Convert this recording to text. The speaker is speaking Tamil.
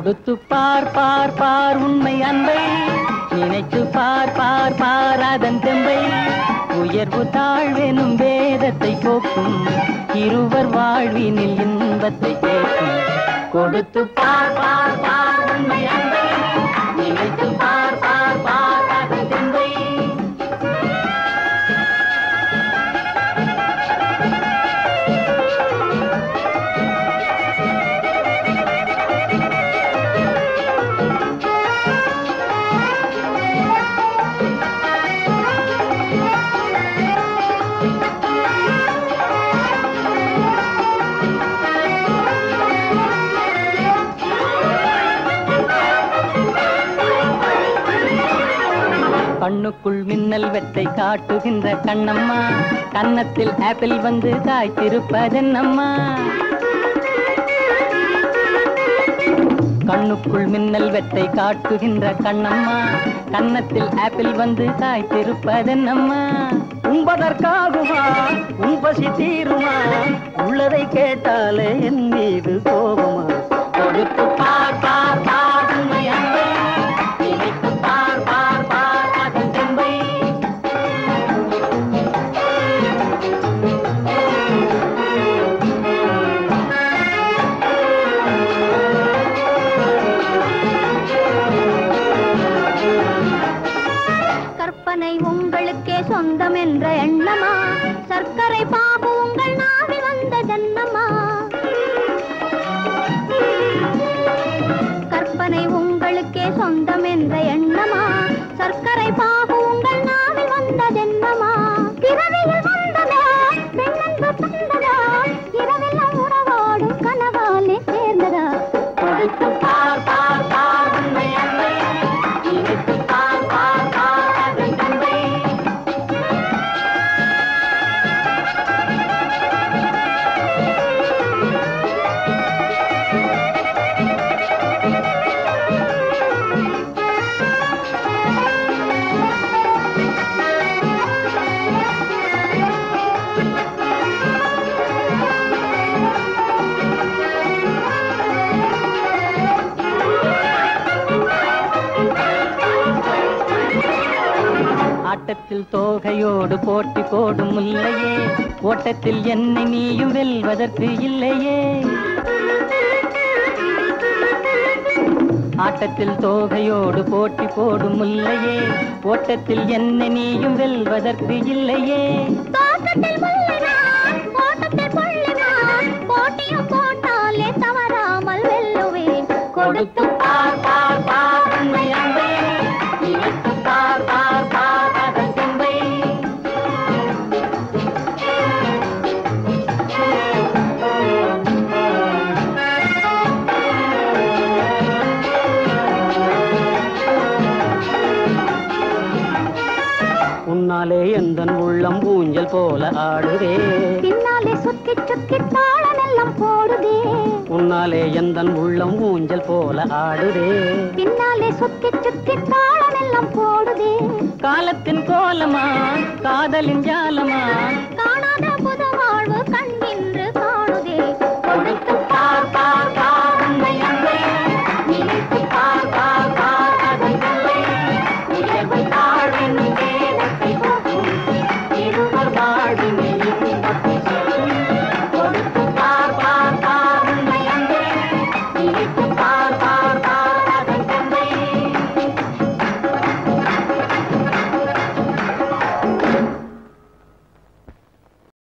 கொடுத்து பார் பார் பார் உண்மை அன்பை நினைத்து பார் பார் பார் அதன் தெம்பை உயர்வு தாழ்வெனும் வேதத்தை போக்கும் இருவர் வாழ்வினில் இன்பத்தை கேட்கும் கொடுத்து பார் பார் பார் உண்மை அன்பை நினைத்து பார் பார் பார் அதன் தெம்பை கண்ணுக்குள் மின்னல் வெட்டை காட்டுகின்ற கண்ணம்மா கன்னத்தில் ஆப்பிள் வந்து காய்த்திருப்பதென்னம்மா கண்ணுக்குள் மின்னல் வெட்டை காட்டுகின்ற கண்ணம்மா கன்னத்தில் ஆப்பிள் வந்து காய்த்திருப்பதென்னம்மா உண்பதற்காகுமா உண்பசி தீருமா உள்ளதை கேட்டாலே என் மீது கோபமா கொடுத்து பார் பார் பார் உண்மை அன்பை நினைத்து பார் பார் பார் அதன் தெம்பை கற்பனை உங்களுக்கே சொந்தம் என்ற எண்ணமா சர்க்கரை பாபு உங்கள் நாவில் வந்த ஜன்னமா கற்பனை உங்களுக்கே சொந்தம் என்ற எண்ணமா சர்க்கரை பாபு உங்கள் நாவில் வந்த ஜென்மமா பிறவியில் வந்ததா பெண்ணன்பு தந்ததா இரவெல்லாம் உறவோடு கனவாலே சேர்ந்ததா கொடுத்து பார் பார் பார் உண்மை அன்பை நினைத்து பார் பார் பார் அதன் தெம்பை ஆட்டத்தில் தோகையோடு போட்டி போடும் முல்லையே ஓட்டத்தில் என்னை நீயும் வெல்வதற்கு இல்லையே ஆட்டத்தில் தோகையோடு போட்டி போடும் முல்லையே ஓட்டத்தில் என்னை நீயும் வெல்வதற்கு இல்லையே தோட்டத்தில் முள்ளினான், ஓட்டத்தில் கொள்ளினான், போட்டியும் போட்டாலே தவறாமல் வெல்லுவேன் கொடுத்து பார் பார் பார் உண்மை அன்பை நினைத்து பார் பார் பார் அதன் துன்பை உன்னாலே எந்தன் உள்ளம் ஊஞ்சல் போல ஆடுதே பின்னாலே சுத்தி சுத்தி தாளமெல்லாம் போடுதே உன்னாலே எந்தன் உள்ளம் ஊஞ்சல் போல ஆடுதே பின்னாலே சுத்தி சுத்தி தாளமெல்லாம் போடுதே காலத்தின் கோலமா காதலின் ஜாலமா